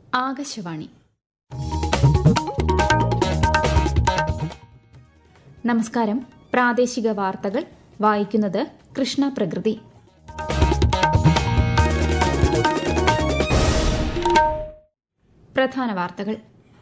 ആകാശവാണി നമസ്കാരം പ്രാദേശിക വാർത്തകൾ വായിക്കുന്നത് കൃഷ്ണ പ്രകൃതി പ്രധാന വാർത്തകൾ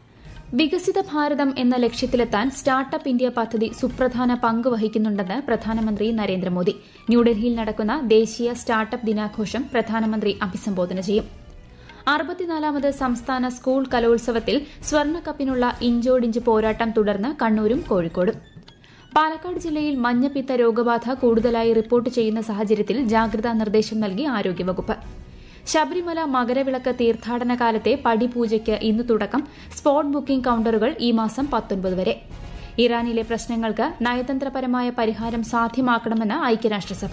വികസിത ഭാരതം എന്ന ലക്ഷ്യത്തിലെത്താൻ സ്റ്റാർട്ടപ്പ് ഇന്ത്യ പദ്ധതി സുപ്രധാന പങ്ക് വഹിക്കുന്നുണ്ടെന്ന് പ്രധാനമന്ത്രി നരേന്ദ്രമോദി ന്യൂഡൽഹിയിൽ നടക്കുന്ന ദേശീയ സ്റ്റാർട്ടപ്പ് ദിനാഘോഷം പ്രധാനമന്ത്രി അഭിസംബോധന ചെയ്യും അറുപത്തിനാലാമത് സംസ്ഥാന സ്കൂൾ കലോത്സവത്തിൽ സ്വർണ്ണക്കപ്പിനുള്ള ഇഞ്ചോടിഞ്ച് പോരാട്ടം തുടർന്ന് കണ്ണൂരും കോഴിക്കോടും പാലക്കാട് ജില്ലയിൽ മഞ്ഞപ്പിത്ത രോഗബാധ കൂടുതലായി റിപ്പോർട്ട് ചെയ്യുന്ന സാഹചര്യത്തിൽ ജാഗ്രതാ നിർദ്ദേശം നൽകി ആരോഗ്യവകുപ്പ് ശബരിമല മകരവിളക്ക് തീർത്ഥാടന കാലത്തെ പടിപൂജയ്ക്ക് ഇന്ന് തുടക്കം സ്പോട്ട് ബുക്കിംഗ് കൌണ്ടറുകൾ ഈ മാസം പത്തൊൻപത് വരെ ഇറാനിലെ പ്രശ്നങ്ങൾക്ക് നയതന്ത്രപരമായ പരിഹാരം സാധ്യമാക്കണമെന്ന് ഐക്യരാഷ്ട്രസഭ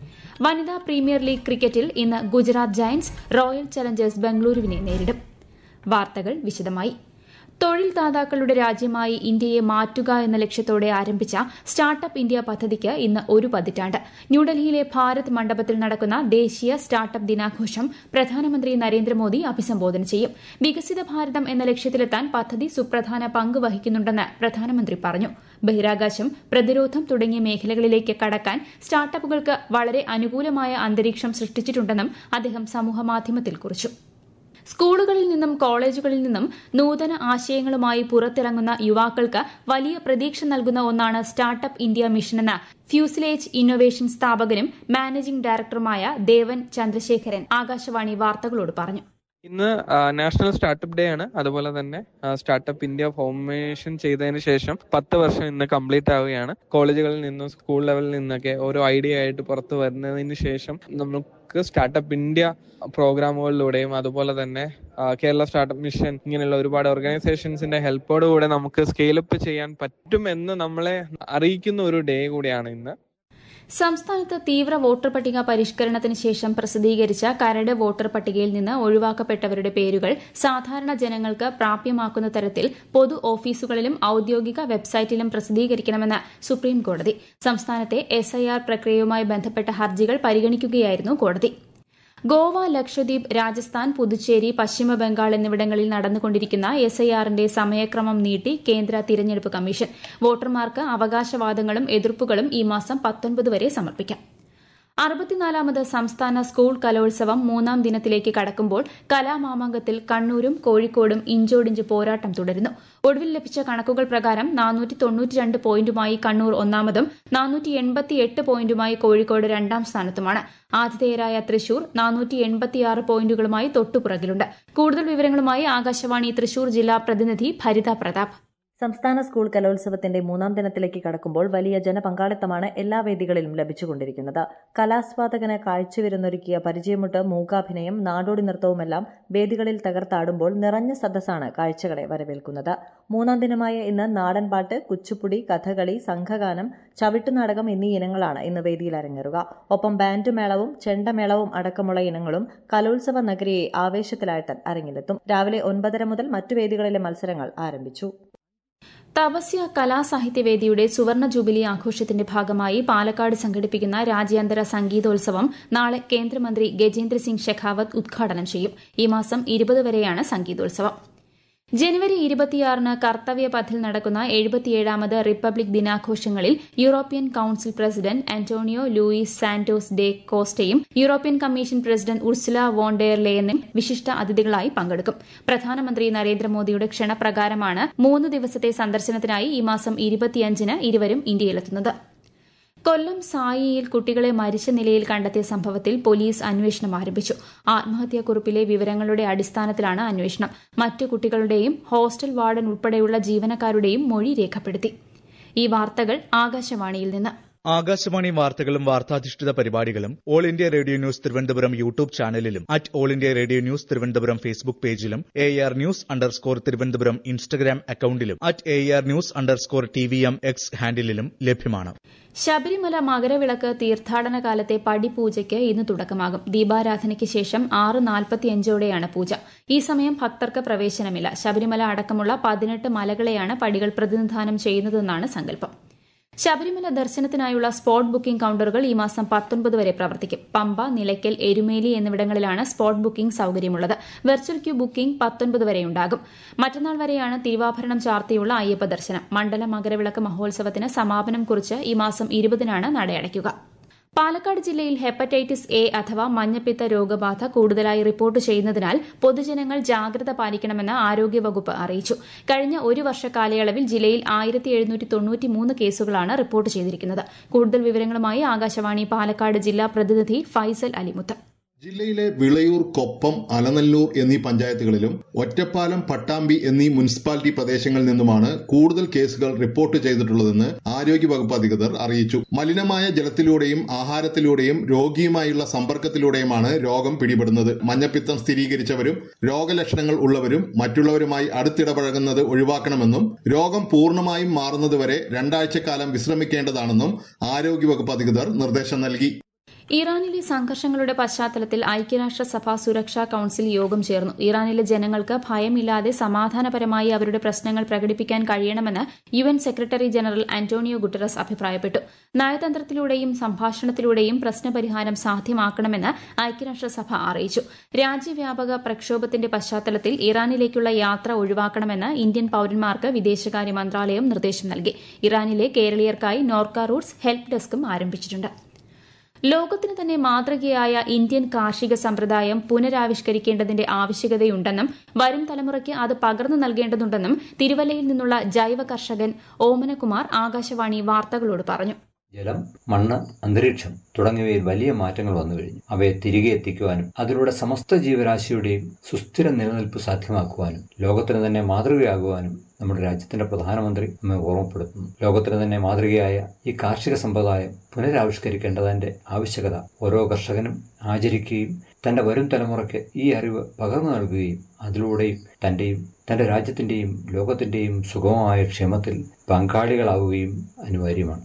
വനിതാ പ്രീമിയർ ലീഗ് ക്രിക്കറ്റിൽ ഇന്ന് ഗുജറാത്ത് ജയന്റ്സ് റോയൽ ചലഞ്ചേഴ്സ് ബംഗളൂരുവിനെ നേരിടും വാർത്തകൾ വിശദമായി തൊഴിൽ ദാതാക്കളുടെ രാജ്യമായി ഇന്ത്യയെ മാറ്റുക എന്ന ലക്ഷ്യത്തോടെ ആരംഭിച്ച സ്റ്റാർട്ടപ്പ് ഇന്ത്യ പദ്ധതിക്ക് ഇന്ന് ഒരു പതിറ്റാണ്ട് ന്യൂഡൽഹിയിലെ ഭാരത് മണ്ഡപത്തിൽ നടക്കുന്ന ദേശീയ സ്റ്റാർട്ടപ്പ് ദിനാഘോഷം പ്രധാനമന്ത്രി നരേന്ദ്രമോദി അഭിസംബോധന ചെയ്യും വികസിത ഭാരതം എന്ന ലക്ഷ്യത്തിലെത്താൻ പദ്ധതി സുപ്രധാന പങ്ക് വഹിക്കുന്നുണ്ടെന്ന് പ്രധാനമന്ത്രി പറഞ്ഞു ബഹിരാകാശം പ്രതിരോധം തുടങ്ങിയ മേഖലകളിലേക്ക് കടക്കാൻ സ്റ്റാർട്ടപ്പുകൾക്ക് വളരെ അനുകൂലമായ അന്തരീക്ഷം സൃഷ്ടിച്ചിട്ടുണ്ടെന്നും അദ്ദേഹം സമൂഹമാധ്യമത്തിൽ കുറിച്ചു സ്കൂളുകളിൽ നിന്നും കോളേജുകളിൽ നിന്നും നൂതന ആശയങ്ങളുമായി പുറത്തിറങ്ങുന്ന യുവാക്കൾക്ക് വലിയ പ്രതീക്ഷ നൽകുന്ന ഒന്നാണ് സ്റ്റാർട്ടപ്പ് ഇന്ത്യ മിഷനെന്ന് ഫ്യൂസിലേജ് ഇന്നൊവേഷൻ സ്ഥാപകനും മാനേജിംഗ് ഡയറക്ടറുമായ ദേവൻ ചന്ദ്രശേഖരൻ ആകാശവാണി വാർത്തകളോട് പറഞ്ഞു ഇന്ന് നാഷണൽ സ്റ്റാർട്ടപ്പ് ഡേ ആണ് അതുപോലെ തന്നെ സ്റ്റാർട്ടപ്പ് ഇന്ത്യ ഫോർമേഷൻ ചെയ്തതിന് ശേഷം പത്ത് വർഷം ഇന്ന് കംപ്ലീറ്റ് ആവുകയാണ് കോളേജുകളിൽ നിന്നും സ്കൂൾ ലെവലിൽ നിന്നൊക്കെ ഓരോ ഐഡിയ ആയിട്ട് പുറത്തു വരുന്നതിന് ശേഷം നമുക്ക് സ്റ്റാർട്ടപ്പ് ഇന്ത്യ പ്രോഗ്രാമുകളിലൂടെയും അതുപോലെ തന്നെ കേരള സ്റ്റാർട്ടപ്പ് മിഷൻ ഇങ്ങനെയുള്ള ഒരുപാട് ഓർഗനൈസേഷൻസിന്റെ ഹെൽപ്പോടുകൂടെ നമുക്ക് സ്കെയിലപ്പ് ചെയ്യാൻ പറ്റുമെന്ന് നമ്മളെ അറിയിക്കുന്ന ഒരു ഡേ കൂടിയാണ് ഇന്ന് സംസ്ഥാനത്ത് തീവ്ര വോട്ടർ പട്ടിക പരിഷ്കരണത്തിന് ശേഷം പ്രസിദ്ധീകരിച്ച കരട് വോട്ടർ പട്ടികയിൽ നിന്ന് ഒഴിവാക്കപ്പെട്ടവരുടെ പേരുകൾ സാധാരണ ജനങ്ങൾക്ക് പ്രാപ്യമാക്കുന്ന തരത്തിൽ പൊതു ഓഫീസുകളിലും ഔദ്യോഗിക വെബ്സൈറ്റിലും പ്രസിദ്ധീകരിക്കണമെന്ന് സുപ്രീംകോടതി സംസ്ഥാനത്തെ എസ്ഐആർ പ്രക്രിയയുമായി ബന്ധപ്പെട്ട ഹർജികൾ പരിഗണിക്കുകയായിരുന്നു കോടതി ഗോവ ലക്ഷദ്വീപ് രാജസ്ഥാൻ പുതുച്ചേരി പശ്ചിമ ബംഗാൾ എന്നിവിടങ്ങളിൽ നടന്നുകൊണ്ടിരിക്കുന്ന എസ്ഐആറിന്റെ സമയക്രമം നീട്ടി കേന്ദ്ര തിരഞ്ഞെടുപ്പ് കമ്മീഷൻ വോട്ടർമാർക്ക് അവകാശവാദങ്ങളും എതിർപ്പുകളും ഈ മാസം പത്തൊൻപത് വരെ സമർപ്പിക്കാം അറുപത്തിനാലാമത് സംസ്ഥാന സ്കൂൾ കലോത്സവം മൂന്നാം ദിനത്തിലേക്ക് കടക്കുമ്പോൾ കലാമാമാങ്കത്തിൽ കണ്ണൂരും കോഴിക്കോടും ഇഞ്ചോടിഞ്ച് പോരാട്ടം തുടരുന്നു ഒടുവിൽ ലഭിച്ച കണക്കുകൾ പ്രകാരം നാനൂറ്റി തൊണ്ണൂറ്റിരണ്ട് പോയിന്റുമായി കണ്ണൂർ ഒന്നാമതും നാനൂറ്റി എൺപത്തിയെട്ട് പോയിന്റുമായി കോഴിക്കോട് രണ്ടാം സ്ഥാനത്തുമാണ് ആതിഥേയരായ തൃശൂർ നാനൂറ്റി എൺപത്തിയാറ് പോയിന്റുകളുമായി തൊട്ടുപുറകിലുണ്ട് കൂടുതൽ വിവരങ്ങളുമായി ആകാശവാണി തൃശൂർ ജില്ലാ പ്രതിനിധി ഭരിത പ്രതാപ് സംസ്ഥാന സ്കൂൾ കലോത്സവത്തിന്റെ മൂന്നാം ദിനത്തിലേക്ക് കടക്കുമ്പോൾ വലിയ ജനപങ്കാളിത്തമാണ് എല്ലാ വേദികളിലും ലഭിച്ചുകൊണ്ടിരിക്കുന്നത് കലാസ്വാദകന് കാഴ്ചവിരുന്നൊരുക്കിയ പരിചയമുട്ട് മൂകാഭിനയം നാടോടി നൃത്തവുമെല്ലാം വേദികളിൽ തകർത്താടുമ്പോൾ നിറഞ്ഞ സദസ്സാണ് കാഴ്ചകളെ വരവേൽക്കുന്നത് മൂന്നാം ദിനമായ ഇന്ന് നാടൻപാട്ട് കുച്ചുപ്പുടി കഥകളി സംഘഗാനം ചവിട്ടുനാടകം എന്നീ ഇനങ്ങളാണ് ഇന്ന് വേദിയിൽ അരങ്ങേറുക ഒപ്പം ബാൻഡ് മേളവും ചെണ്ടമേളവും അടക്കമുള്ള ഇനങ്ങളും കലോത്സവ നഗരിയെ ആവേശത്തിലാഴ്ത്താൻ അരങ്ങിലെത്തും രാവിലെ ഒൻപതര മുതൽ മറ്റു വേദികളിലെ മത്സരങ്ങൾ ആരംഭിച്ചു തപസ്യ കലാസാഹിത്യവേദിയുടെ സുവർണ ജൂബിലി ആഘോഷത്തിന്റെ ഭാഗമായി പാലക്കാട് സംഘടിപ്പിക്കുന്ന രാജ്യാന്തര സംഗീതോത്സവം നാളെ കേന്ദ്രമന്ത്രി ഗജേന്ദ്ര സിംഗ് ഷെഖാവത്ത് ഉദ്ഘാടനം ചെയ്യും ഈ മാസം ഇരുപത് വരെയാണ് സംഗീതോത്സവം ജനുവരി ഇരുപത്തിയാറിന് കർത്തവ്യപഥിൽ നടക്കുന്ന എഴുപത്തിയേഴാമത് റിപ്പബ്ലിക് ദിനാഘോഷങ്ങളിൽ European Council president Antonio Luis Santos de കോസ്റ്റയും European Commission president Ursula von der ലേയനും വിശിഷ്ട അതിഥികളായി പങ്കെടുക്കും പ്രധാനമന്ത്രി നരേന്ദ്രമോദിയുടെ ക്ഷണപ്രകാരമാണ് മൂന്ന് ദിവസത്തെ സന്ദർശനത്തിനായി ഈ മാസം ഇരുപത്തിയഞ്ചിന് ഇരുവരും ഇന്ത്യയിലെത്തുന്നത് കൊല്ലം സായിയിൽ കുട്ടികളെ മരിച്ച നിലയിൽ കണ്ടെത്തിയ സംഭവത്തിൽ പോലീസ് അന്വേഷണം ആരംഭിച്ചു ആത്മഹത്യാക്കുറിപ്പിലെ വിവരങ്ങളുടെ അടിസ്ഥാനത്തിലാണ് അന്വേഷണം മറ്റു കുട്ടികളുടെയും ഹോസ്റ്റൽ വാർഡൻ ഉൾപ്പെടെയുള്ള ജീവനക്കാരുടെയും മൊഴി രേഖപ്പെടുത്തി ഈ വാർത്തകൾ ആകാശവാണിയിൽ നിന്ന് ആകാശവാണി വാർത്തകളും വാർത്താധിഷ്ഠിത പരിപാടികളും All India Radio news Thiruvananthapuram YouTube ചാനലിലും at All India Radio news Thiruvananthapuram Facebook പേജിലും A R news underscore Thiruvananthapuram Instagram അക്കൌണ്ടിലും at A R news underscore T V M X ഹാൻഡിലും ലഭ്യമാണ് ശബരിമല മകരവിളക്ക് തീർത്ഥാടന കാലത്തെ പടിപൂജയ്ക്ക് ഇന്ന് തുടക്കമാകും ദീപാരാധനയ്ക്ക് ശേഷം ആറ് നാൽപ്പത്തിയഞ്ചോടെയാണ് പൂജ ഈ സമയം ഭക്തർക്ക് പ്രവേശനമില്ല ശബരിമല അടക്കമുള്ള പതിനെട്ട് മലകളെയാണ് പടികൾ പ്രതിനിധാനം ചെയ്യുന്നതെന്നാണ് സങ്കല്പം ശബരിമല ദർശനത്തിനായുള്ള സ്പോട്ട് ബുക്കിംഗ് കൌണ്ടറുകൾ ഈ മാസം പത്തൊൻപത് വരെ പ്രവർത്തിക്കും പമ്പ നിലയ്ക്കൽ എരുമേലി എന്നിവിടങ്ങളിലാണ് സ്പോട്ട് ബുക്കിംഗ് സൌകര്യമുള്ളത് വെർച്വൽ ക്യൂ ബുക്കിംഗ് പത്തൊൻപത് വരെയുണ്ടാകും മറ്റന്നാൾ വരെയാണ് തിരുവാഭരണം ചാർത്തിയുള്ള അയ്യപ്പ ദർശനം മണ്ഡല മകരവിളക്ക് മഹോത്സവത്തിന് സമാപനം കുറിച്ച് ഈ മാസം ഇരുപതിനാണ് നടയടയ്ക്കുക പാലക്കാട് ജില്ലയിൽ ഹെപ്പറ്റൈറ്റിസ് എ അഥവാ മഞ്ഞപ്പിത്ത രോഗബാധ കൂടുതലായി റിപ്പോർട്ട് ചെയ്യുന്നതിനാൽ പൊതുജനങ്ങൾ ജാഗ്രത പാലിക്കണമെന്ന് ആരോഗ്യവകുപ്പ് അറിയിച്ചു കഴിഞ്ഞ ഒരു വർഷ കാലയളവിൽ ജില്ലയിൽ ആയിരത്തി എഴുന്നൂറ്റി തൊണ്ണൂറ്റിമൂന്ന് കേസുകളാണ് റിപ്പോർട്ട് ചെയ്തിരിക്കുന്നത് കൂടുതൽ വിവരങ്ങളുമായി ആകാശവാണി പാലക്കാട് ജില്ലാ പ്രതിനിധി ഫൈസൽ അലിമുത്ത് ജില്ലയിലെ വിളയൂർ കൊപ്പം അലനല്ലൂർ എന്നീ പഞ്ചായത്തുകളിലും ഒറ്റപ്പാലം പട്ടാമ്പി എന്നീ മുനിസിപ്പാലിറ്റി പ്രദേശങ്ങളിൽ നിന്നുമാണ് കൂടുതൽ കേസുകൾ റിപ്പോർട്ട് ചെയ്തിട്ടുള്ളതെന്ന് ആരോഗ്യവകുപ്പ് അധികൃതർ അറിയിച്ചു മലിനമായ ജലത്തിലൂടെയും ആഹാരത്തിലൂടെയും രോഗിയുമായുള്ള സമ്പർക്കത്തിലൂടെയുമാണ് രോഗം പിടിപെടുന്നത് മഞ്ഞപ്പിത്തം സ്ഥിരീകരിച്ചവരും രോഗലക്ഷണങ്ങൾ ഉള്ളവരും മറ്റുള്ളവരുമായി അടുത്തിടപഴകുന്നത് ഒഴിവാക്കണമെന്നും രോഗം പൂർണ്ണമായും മാറുന്നതുവരെ രണ്ടാഴ്ചക്കാലം വിശ്രമിക്കേണ്ടതാണെന്നും ആരോഗ്യവകുപ്പ് അധികൃതർ നിർദ്ദേശം നൽകി ഇറാനിലെ സംഘർഷങ്ങളുടെ പശ്ചാത്തലത്തിൽ ഐക്യരാഷ്ട്രസഭ സുരക്ഷാ കൌൺസിൽ യോഗം ചേർന്നു ഇറാനിലെ ജനങ്ങൾക്ക് ഭയമില്ലാതെ സമാധാനപരമായി അവരുടെ പ്രശ്നങ്ങൾ പ്രകടിപ്പിക്കാൻ കഴിയണമെന്ന് U N secretary general Antonio Guterres അഭിപ്രായപ്പെട്ടു നയതന്ത്രത്തിലൂടെയും സംഭാഷണത്തിലൂടെയും പ്രശ്നപരിഹാരം സാധ്യമാക്കണമെന്ന് ഐക്യരാഷ്ട്രസഭ അറിയിച്ചു രാജ്യവ്യാപക പ്രക്ഷോഭത്തിന്റെ പശ്ചാത്തലത്തിൽ ഇറാനിലേക്കുള്ള യാത്ര ഒഴിവാക്കണമെന്ന് ഇന്ത്യൻ പൌരന്മാർക്ക് വിദേശകാര്യ മന്ത്രാലയം നിർദ്ദേശം നൽകി ഇറാനിലെ കേരളീയർക്കായി നോർക്ക റൂട്ട്സ് ഹെൽപ്പ് ഡെസ്കും ആരംഭിച്ചിട്ടുണ്ട് ലോകത്തിന് തന്നെ മാതൃകയായ ഇന്ത്യൻ കാർഷിക സമ്പ്രദായം പുനരാവിഷ്കരിക്കേണ്ടതിന്റെ ആവശ്യകതയുണ്ടെന്നും വരും തലമുറയ്ക്ക് അത് പകർന്നു നൽകേണ്ടതുണ്ടെന്നും തിരുവല്ലയിൽ നിന്നുള്ള ജൈവ കർഷകൻ ഓമനകുമാർ ആകാശവാണി വാർത്തകളോട് പറഞ്ഞു ജലം മണ്ണ് അന്തരീക്ഷം തുടങ്ങിയവയിൽ വലിയ മാറ്റങ്ങൾ വന്നു കഴിഞ്ഞു അവയെ തിരികെ എത്തിക്കുവാനും അതിലൂടെ സമസ്ത ജീവരാശിയുടെയും സുസ്ഥിര നിലനിൽപ്പ് സാധ്യമാക്കുവാനും ലോകത്തിന് തന്നെ മാതൃകയാകുവാനും നമ്മുടെ രാജ്യത്തിന്റെ പ്രധാനമന്ത്രി നമ്മെ ഓർമ്മപ്പെടുത്തുന്നു ലോകത്തിന് തന്നെ മാതൃകയായ ഈ കാർഷിക സമ്പ്രദായം പുനരാവിഷ്കരിക്കേണ്ടതിന്റെ ആവശ്യകത ഓരോ കർഷകനും ആചരിക്കുകയും തന്റെ വരും തലമുറയ്ക്ക് ഈ അറിവ് പകർന്നു നൽകുകയും അതിലൂടെയും തന്റെയും തന്റെ രാജ്യത്തിന്റെയും ലോകത്തിന്റെയും സുഗമമായ ക്ഷേമത്തിൽ പങ്കാളികളാവുകയും അനിവാര്യമാണ്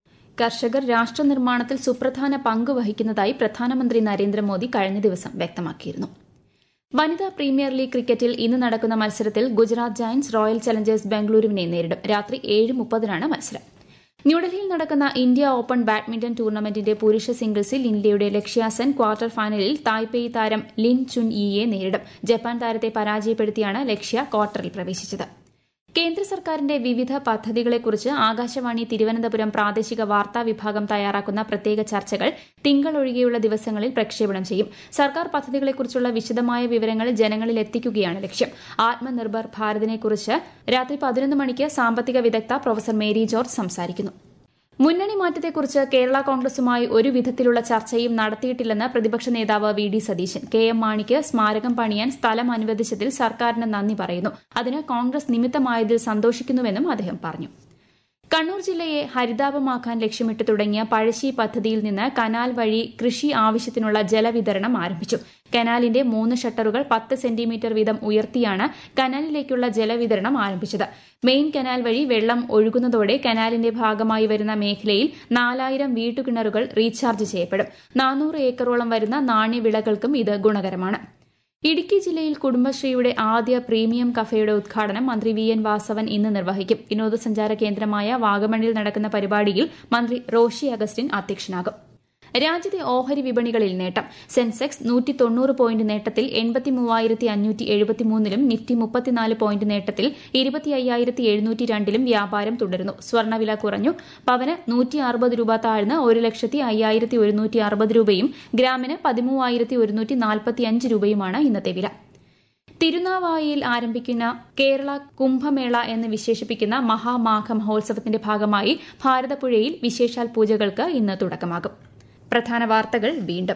കർഷകർ രാഷ്ട്രനിർമ്മാണത്തിൽ സുപ്രധാന പങ്ക് വഹിക്കുന്നതായി പ്രധാനമന്ത്രി നരേന്ദ്രമോദി കഴിഞ്ഞ ദിവസം വ്യക്തമാക്കിയിരുന്നു വനിതാ പ്രീമിയർ ലീഗ് ക്രിക്കറ്റിൽ ഇന്ന് നടക്കുന്ന മത്സരത്തിൽ ഗുജറാത്ത് ജയന്റ്സ് റോയൽ ചലഞ്ചേഴ്സ് ബംഗളൂരുവിനെ നേരിടും രാത്രി ഏഴ് മുപ്പതിനാണ് മത്സരം ന്യൂഡൽഹിയിൽ നടക്കുന്ന ഇന്ത്യ ഓപ്പൺ ബാഡ്മിന്റൺ ടൂർണമെന്റിന്റെ പുരുഷ സിംഗിൾസിൽ ഇന്ത്യയുടെ ലക്ഷ്യാസൻ ക്വാർട്ടർ ഫൈനലിൽ തായ്പേയി താരം ലിൻ ചുൻ ഇയെ നേരിടും ജപ്പാൻ താരത്തെ പരാജയപ്പെടുത്തിയാണ് ലക്ഷ്യ ക്വാർട്ടറിൽ പ്രവേശിച്ചത് കേന്ദ്ര സർക്കാരിന്റെ വിവിധ പദ്ധതികളെക്കുറിച്ച് ആകാശവാണി തിരുവനന്തപുരം പ്രാദേശിക വാർത്താ വിഭാഗം തയ്യാറാക്കുന്ന പ്രത്യേക ചർച്ചകൾ തിങ്കൾ ഒഴികെയുള്ള ദിവസങ്ങളിൽ പ്രക്ഷേപണം ചെയ്യും സർക്കാർ പദ്ധതികളെക്കുറിച്ചുള്ള വിശദമായ വിവരങ്ങൾ ജനങ്ങളിൽ എത്തിക്കുകയാണ് ലക്ഷ്യം ആത്മനിർഭർ ഭാരതിനെക്കുറിച്ച് രാത്രി പതിനൊന്ന് മണിക്ക് സാമ്പത്തിക വിദഗ്ധ പ്രൊഫസർ മേരി ജോർജ് സംസാരിക്കുന്നു മുന്നണി മാറ്റത്തെക്കുറിച്ച് കേരള കോൺഗ്രസുമായി ഒരു വിധത്തിലുള്ള ചർച്ചയും നടത്തിയിട്ടില്ലെന്ന് പ്രതിപക്ഷ നേതാവ് V D Satheesan K M മാണിക്ക് സ്മാരകം പണിയാൻ സ്ഥലം അനുവദിച്ചതിൽ സർക്കാരിന് നന്ദി പറയുന്നു അതിന് കോൺഗ്രസ് നിമിത്തമായതിൽ സന്തോഷിക്കുന്നുവെന്നും അദ്ദേഹം പറഞ്ഞു കണ്ണൂർ ജില്ലയെ ഹരിതാപമാക്കാൻ ലക്ഷ്യമിട്ട് തുടങ്ങിയ പഴശ്ശി പദ്ധതിയിൽ നിന്ന് കനാൽ വഴി കൃഷി ആവശ്യത്തിനുള്ള ജലവിതരണം ആരംഭിച്ചു കനാലിന്റെ മൂന്ന് ഷട്ടറുകൾ പത്ത് സെന്റിമീറ്റർ വീതം ഉയർത്തിയാണ് കനാലിലേക്കുള്ള ജലവിതരണം ആരംഭിച്ചത് മെയിൻ കനാൽ വഴി വെള്ളം ഒഴുകുന്നതോടെ കനാലിന്റെ ഭാഗമായി വരുന്ന മേഖലയിൽ നാലായിരം വീട്ടുകിണറുകൾ റീചാർജ് ചെയ്യപ്പെടും നാനൂറ് ഏക്കറോളം വരുന്ന നാണ്യവിളകൾക്കും ഇത് ഗുണകരമാണ് ഇടുക്കി ജില്ലയിൽ കുടുംബശ്രീയുടെ ആദ്യ പ്രീമിയം കഫേയുടെ ഉദ്ഘാടനം മന്ത്രി വി എൻ വാസവൻ ഇന്ന് നിർവഹിക്കും വിനോദസഞ്ചാര കേന്ദ്രമായ വാഗമണിൽ നടക്കുന്ന പരിപാടിയിൽ മന്ത്രി റോഷി അഗസ്റ്റിൻ അധ്യക്ഷനാകും രാജ്യത്തെ ഓഹരി വിപണികളിൽ നേട്ടം സെൻസെക്സ് നൂറ്റി തൊണ്ണൂറ് പോയിന്റ് നേട്ടത്തിൽ എൺപത്തി മൂവായിരത്തി അഞ്ഞൂറ്റി എഴുപത്തിമൂന്നിലും നിഫ്റ്റി മുപ്പത്തിനാല് പോയിന്റ് നേട്ടത്തിൽ ഇരുപത്തി അയ്യായിരത്തി എഴുന്നൂറ്റി രണ്ടിലും വ്യാപാരം തുടരുന്നു സ്വർണ്ണവില കുറഞ്ഞു പവന് നൂറ്റി അറുപത് രൂപ താഴ്ന്ന് ഒരു ലക്ഷത്തി അയ്യായിരത്തി ഒരുന്നൂറ്റി അറുപത് രൂപയും ഗ്രാമിന് പതിമൂവായിരത്തി ഒരുന്നൂറ്റി നാൽപ്പത്തിയഞ്ച് രൂപയുമാണ് ഇന്നത്തെ വില തിരുനാവായയിൽ ആരംഭിക്കുന്ന കേരള കുംഭമേള എന്ന് വിശേഷിപ്പിക്കുന്ന മഹാമാഘ മഹോത്സവത്തിന്റെ ഭാഗമായി ഭാരതപ്പുഴയിൽ വിശേഷാൽ പൂജകൾക്ക് ഇന്ന് തുടക്കമാകും പ്രധാന വാർത്തകൾ വീണ്ടും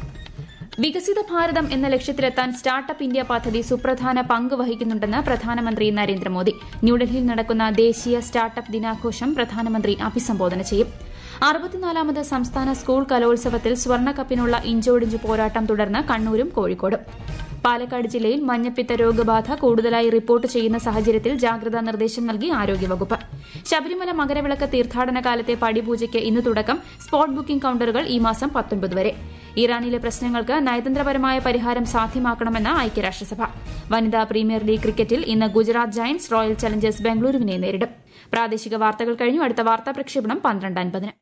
വികസിത ഭാരതം എന്ന ലക്ഷ്യത്തിലെത്താൻ സ്റ്റാർട്ടപ്പ് ഇന്ത്യ പദ്ധതി സുപ്രധാന പങ്ക് വഹിക്കുന്നുണ്ടെന്ന് പ്രധാനമന്ത്രി നരേന്ദ്രമോദി ന്യൂഡൽഹിയിൽ നടക്കുന്ന ദേശീയ സ്റ്റാർട്ടപ്പ് ദിനാഘോഷം പ്രധാനമന്ത്രി അഭിസംബോധന ചെയ്യും അറുപത്തിനാലാമത് സംസ്ഥാന സ്കൂൾ കലോത്സവത്തിൽ സ്വർണ്ണക്കപ്പിനുള്ള ഇഞ്ചോടിഞ്ച് പോരാട്ടം തുടർന്ന് കണ്ണൂരും കോഴിക്കോടും പാലക്കാട് ജില്ലയിൽ മഞ്ഞപ്പിത്ത രോഗബാധ കൂടുതലായി റിപ്പോർട്ട് ചെയ്യുന്ന സാഹചര്യത്തിൽ ജാഗ്രതാ നിർദ്ദേശം നൽകി ആരോഗ്യവകുപ്പ് ശബരിമല മകരവിളക്ക് തീർത്ഥാടന കാലത്തെ പടിപൂജയ്ക്ക് ഇന്ന് തുടക്കം സ്പോട്ട് ബുക്കിംഗ് കൌണ്ടറുകൾ ഈ മാസം പത്തൊൻപത് വരെ ഇറാനിലെ പ്രശ്നങ്ങൾക്ക് നയതന്ത്രപരമായ പരിഹാരം സാധ്യമാക്കണമെന്ന് ഐക്യരാഷ്ട്രസഭ വനിതാ പ്രീമിയർ ലീഗ് ക്രിക്കറ്റിൽ ഇന്ന് ഗുജറാത്ത് ജയന്റ്സ് റോയൽ ചലഞ്ചേഴ്സ് ബംഗളൂരുവിനെ നേരിടും പ്രാദേശിക വാർത്തകൾ കഴിഞ്ഞു അടുത്ത വാർത്താ പ്രക്ഷേപണം പന്ത്രണ്ട് അൻപതിന്